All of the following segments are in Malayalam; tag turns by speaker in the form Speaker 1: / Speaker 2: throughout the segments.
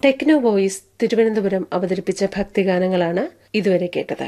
Speaker 1: ടെക്നോ വോയിസ് തിരുവനന്തപുരം അവതരിപ്പിച്ച ഭക്തിഗാനങ്ങളാണ് ഇതുവരെ കേട്ടത്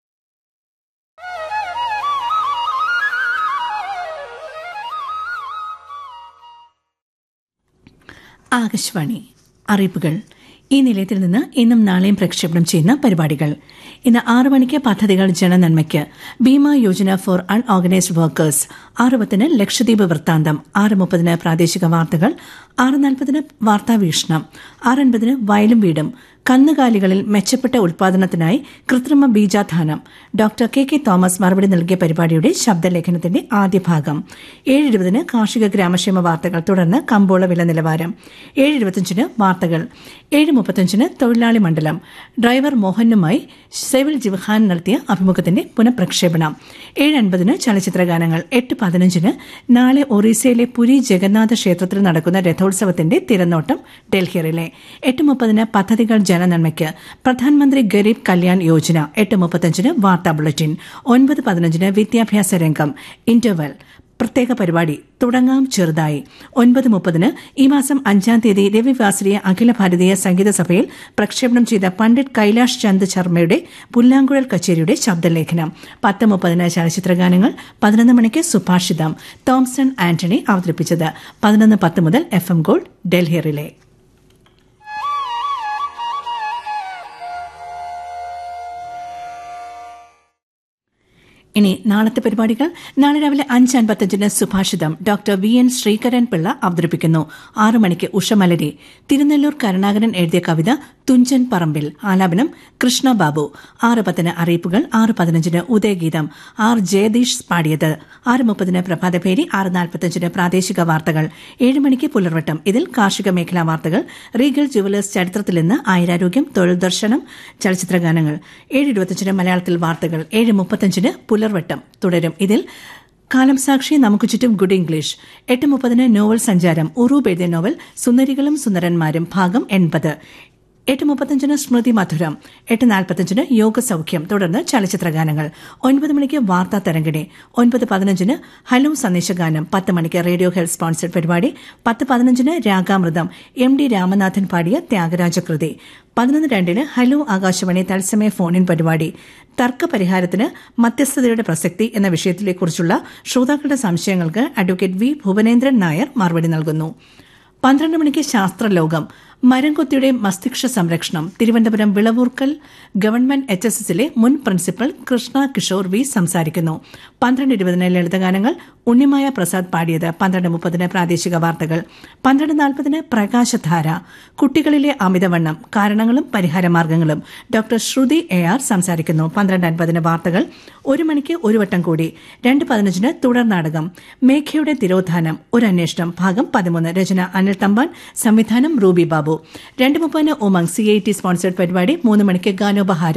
Speaker 2: ആകാശവാണി അറിയിപ്പുകൾ ഈ നിലയത്തിൽ നിന്ന് ഇന്നും നാളെയും പ്രക്ഷേപണം ചെയ്യുന്ന പരിപാടികൾ ഇന്ന് ആറു മണിക്ക് പദ്ധതികൾ ജനനന്മയ്ക്ക് Bima Yojana for unorganised workers ആറ് പത്തിന് ലക്ഷദ്വീപ് വൃത്താന്തം ആറ് മുപ്പതിന് പ്രാദേശിക വാർത്തകൾ ആറ് നാൽപ്പതിന് വാർത്താവീക്ഷണം ആറ് അൻപതിന് വയലും വീടും കന്നുകാലികളിൽ മെച്ചപ്പെട്ട ഉൽപാദനത്തിനായി കൃത്രിമ ബീജാധാനം ഡോക്ടർ കെ കെ തോമസ് മറുപടി നൽകിയ പരിപാടിയുടെ ശബ്ദലേഖനത്തിന്റെ ആദ്യ ഭാഗം ഏഴ് ഇരുപതിന് കാർഷിക ഗ്രാമക്ഷേമ വാർത്തകൾ തുടർന്ന് കമ്പോള വില നിലവാരം ഏഴ് ഇരുപത്തിയഞ്ചിന് വാർത്തകൾ ഏഴ് മുപ്പത്തിയഞ്ചിന് തൊഴിലാളി മണ്ഡലം ഡ്രൈവർ മോഹനുമായി സെവിൽ ജിവഹാൻ നടത്തിയ അഭിമുഖത്തിന്റെ പുനഃപ്രക്ഷേപണം ഏഴ് അൻപതിന് ചലച്ചിത്രഗാനങ്ങൾ എട്ട് പതിനഞ്ചിന് നാളെ ഒറീസയിലെ പുരി ജഗന്നാഥ ക്ഷേത്രത്തിൽ നടക്കുന്ന രഥോത്സവത്തിന്റെ തിരനോട്ടം ഡൽഹിയിലെ എട്ട് മുപ്പതിന് പദ്ധതികൾ ജനനന്മയ്ക്ക് പ്രധാനമന്ത്രി ഗരീബ് കല്യാൺ യോജന എട്ട് മുപ്പത്തഞ്ചിന് വാർത്താ ബുള്ളറ്റിൻ ഒൻപത് പതിനഞ്ചിന് വിദ്യാഭ്യാസ രംഗം ഇന്റർവെൽ പ്രത്യേക പരിപാടി തുടങ്ങാം ചെറുതായി ഒൻപത് മുപ്പതിന് ഈ മാസം അഞ്ചാം തീയതി രവിവാസരീയ അഖില ഭാരതീയ സംഗീത സഭയിൽ പ്രക്ഷേപണം ചെയ്ത പണ്ഡിറ്റ് കൈലാഷ് ചന്ദ് ശർമ്മയുടെ പുല്ലാങ്കുഴൽ കച്ചേരിയുടെ ശബ്ദലേഖനം പത്ത് മുപ്പതിന് ചലച്ചിത്രഗാനങ്ങൾ പതിനൊന്ന് മണിക്ക് സുഭാഷിതം തോംസൺ ആന്റണി അവതരിപ്പിച്ചത് പതിനൊന്ന് പത്ത് മുതൽ F M gold Delhi relay ഇനി നാളത്തെ പരിപാടികൾ നാളെ രാവിലെ അഞ്ച് അൻപത്തഞ്ചിന് സുഭാഷിതം doctor V N Sreekaran Pillai അവതരിപ്പിക്കുന്നു ആറു മണിക്ക് ഉഷമലരി തിരുനെല്ലൂർ കരുണാകരൻ എഴുതിയ കവിത തുഞ്ചൻ പറമ്പിൽ ആലാപനം കൃഷ്ണ ബാബു ആറ് പത്തിന് അറിയിപ്പുകൾ ആറ് പതിനഞ്ചിന് ഉദയഗീതം ആർ ജയദീഷ് പാടിയത് ആറ് മുപ്പതിന് പ്രഭാതഭേരി ആറ് നാൽപ്പത്തഞ്ചിന് പ്രാദേശിക വാർത്തകൾ ഏഴ് മണിക്ക് പുലർവട്ടം ഇതിൽ കാർഷിക മേഖലാ വാർത്തകൾ റീഗൽ ജുവലേഴ്സ് ചരിത്രത്തിൽ നിന്ന് ആയുരാരോഗ്യം തൊഴിൽ ദർശനം ചലച്ചിത്രഗാനങ്ങൾ ഏഴ് ഇരുപത്തഞ്ചിന് മലയാളത്തിൽ വാർത്തകൾ ഏഴ് മുപ്പത്തഞ്ചിന് പുലർവട്ടം തുടരും ഇതിൽ കാലം സാക്ഷി നമുക്ക് ചുറ്റും ഗുഡ് ഇംഗ്ലീഷ് എട്ട് മുപ്പതിന് നോവൽ സഞ്ചാരം ഉറൂബ് എഴുതിയ നോവൽ സുന്ദരികളും സുന്ദരന്മാരും ഭാഗം എൺപത് എട്ട് മുപ്പത്തഞ്ചിന് സ്മൃതി മധുരം എട്ട് നാൽപ്പത്തഞ്ചിന് യോഗസൌഖ്യം തുടർന്ന് ചലച്ചിത്രഗാനങ്ങൾ ഒൻപത് മണിക്ക് വാർത്താ തരംഗിണി ഒൻപത് പതിനഞ്ചിന് ഹലോ സന്ദേശഗാനം പത്ത് മണിക്ക് റേഡിയോ ഹെൽത്ത് സ്പോൺസർഡ് പരിപാടി പത്ത് പതിനഞ്ചിന് രാഗാമൃതം എം ഡി രാമനാഥൻ പാടിയ ത്യാഗരാജകൃതി പതിനൊന്ന് രണ്ടിന് ഹലോ ആകാശവാണി തത്സമയ ഫോണിൻ പരിപാടി തർക്ക പരിഹാരത്തിന് മധ്യസ്ഥതയുടെ പ്രസക്തി എന്ന വിഷയത്തെക്കുറിച്ചുള്ള ശ്രോതാക്കളുടെ സംശയങ്ങൾക്ക് അഡ്വക്കേറ്റ് വി ഭുവനേന്ദ്രൻ നായർ മറുപടി നൽകുന്നു പന്ത്രണ്ട് മണിക്ക് ശാസ്ത്രലോകം മരംകൊത്തിയുടെ മസ്തിഷ്ക സംരക്ഷണം Thiruvananthapuram Vilavoorkal government H S എസിലെ മുൻ പ്രിൻസിപ്പൽ കൃഷ്ണ കിഷോർ വി സംസാരിക്കുന്നു പന്ത്രണ്ട് ഇരുപതിന് ലളിതഗാനങ്ങൾ ഉണ്ണിമായ പ്രസാദ് പാടിയത് പന്ത്രണ്ട് മുപ്പതിന് പ്രാദേശിക വാർത്തകൾ പന്ത്രണ്ട് നാൽപ്പതിന് പ്രകാശധാര കുട്ടികളിലെ അമിതവണ്ണം കാരണങ്ങളും പരിഹാരമാർഗങ്ങളും ഡോക്ടർ ശ്രുതി എ ആർ സംസാരിക്കുന്നു പന്ത്രണ്ട് അൻപതിന് വാർത്തകൾ ഒരു മണിക്ക് ഒരു വട്ടം കൂടി രണ്ട് പതിനഞ്ചിന് തുടർ നാടകം മേഘയുടെ തിരോധാനം ഒരു അന്വേഷണം ഭാഗം പതിമൂന്ന് രചന അനിൽ തമ്പാൻ സംവിധാനം റൂബി ബാബു രണ്ട് മുപ്പതിന് Umang C I T sponsored പരിപാടി മൂന്ന് മണിക്ക് ഗാനോപഹാരം